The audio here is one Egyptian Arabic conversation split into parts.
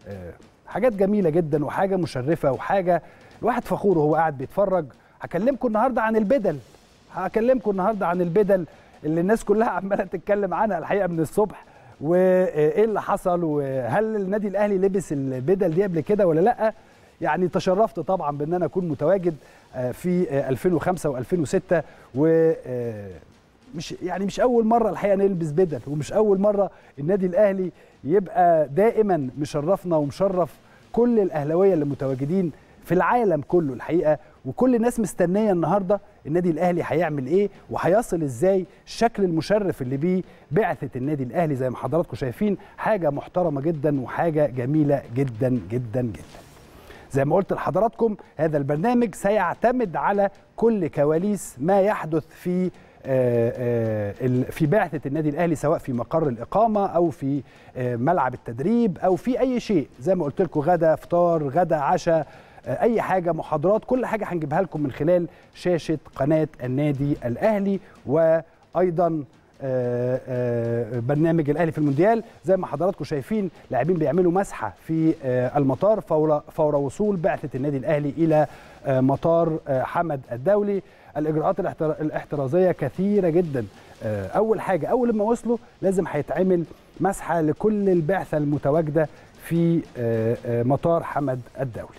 آه، حاجات جميله جدا وحاجه مشرفه وحاجه الواحد فخور وهو قاعد بيتفرج هكلمكم النهارده عن البدل هكلمكم النهارده عن البدل اللي الناس كلها عماله تتكلم عنها الحقيقه من الصبح وايه اللي حصل وهل النادي الاهلي لبس البدل دي قبل كده ولا لا يعني تشرفت طبعا بان انا اكون متواجد آه، في آه، 2005 و2006 و آه، مش يعني مش اول مره الحقيقه نلبس بدل ومش اول مره النادي الاهلي يبقى دائما مشرفنا ومشرف كل الاهلاويه اللي متواجدين في العالم كله الحقيقه وكل الناس مستنيه النهارده النادي الاهلي هيعمل ايه وهيصل ازاي الشكل المشرف اللي بيه بعثه النادي الاهلي زي ما حضراتكم شايفين حاجه محترمه جدا وحاجه جميله جدا جدا جدا زي ما قلت لحضراتكم هذا البرنامج سيعتمد على كل كواليس ما يحدث في آه، آه، ال- في بعثة النادي الأهلي سواء في مقر الإقامة أو في آه، ملعب التدريب أو في أي شيء زي ما قلت لكم غدا فطار غدا عشاء آه، أي حاجة محاضرات كل حاجة هنجيبها لكم من خلال شاشة قناة النادي الأهلي وأيضا آه، آه، برنامج الاهلي في المونديال زي ما حضراتكم شايفين لاعبين بيعملوا مسحه في آه، المطار فور فور وصول بعثه النادي الاهلي الى آه، مطار آه، حمد الدولي الاجراءات الاحتر- الاحترازيه كثيره جدا آه، اول حاجه اول ما وصلوا لازم هيتعمل مسحه لكل البعثه المتواجده في آه، آه، مطار حمد الدولي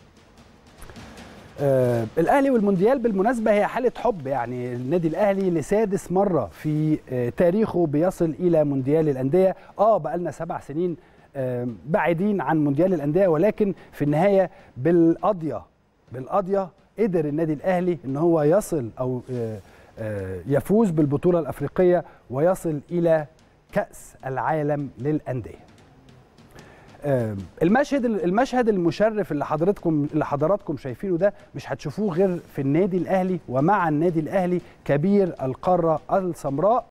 آه الاهلي والمونديال بالمناسبه هي حاله حب يعني النادي الاهلي لسادس مره في آه تاريخه بيصل الى مونديال الانديه اه بقالنا سبع سنين آه بعيدين عن مونديال الانديه ولكن في النهايه بالقضيه بالقضيه قدر النادي الاهلي ان هو يصل او آه آه يفوز بالبطوله الافريقيه ويصل الى كاس العالم للانديه آه، المشهد المشهد المشرف اللي حضراتكم اللي حضراتكم شايفينه ده مش هتشوفوه غير في النادي الاهلي ومع النادي الاهلي كبير القاره السمراء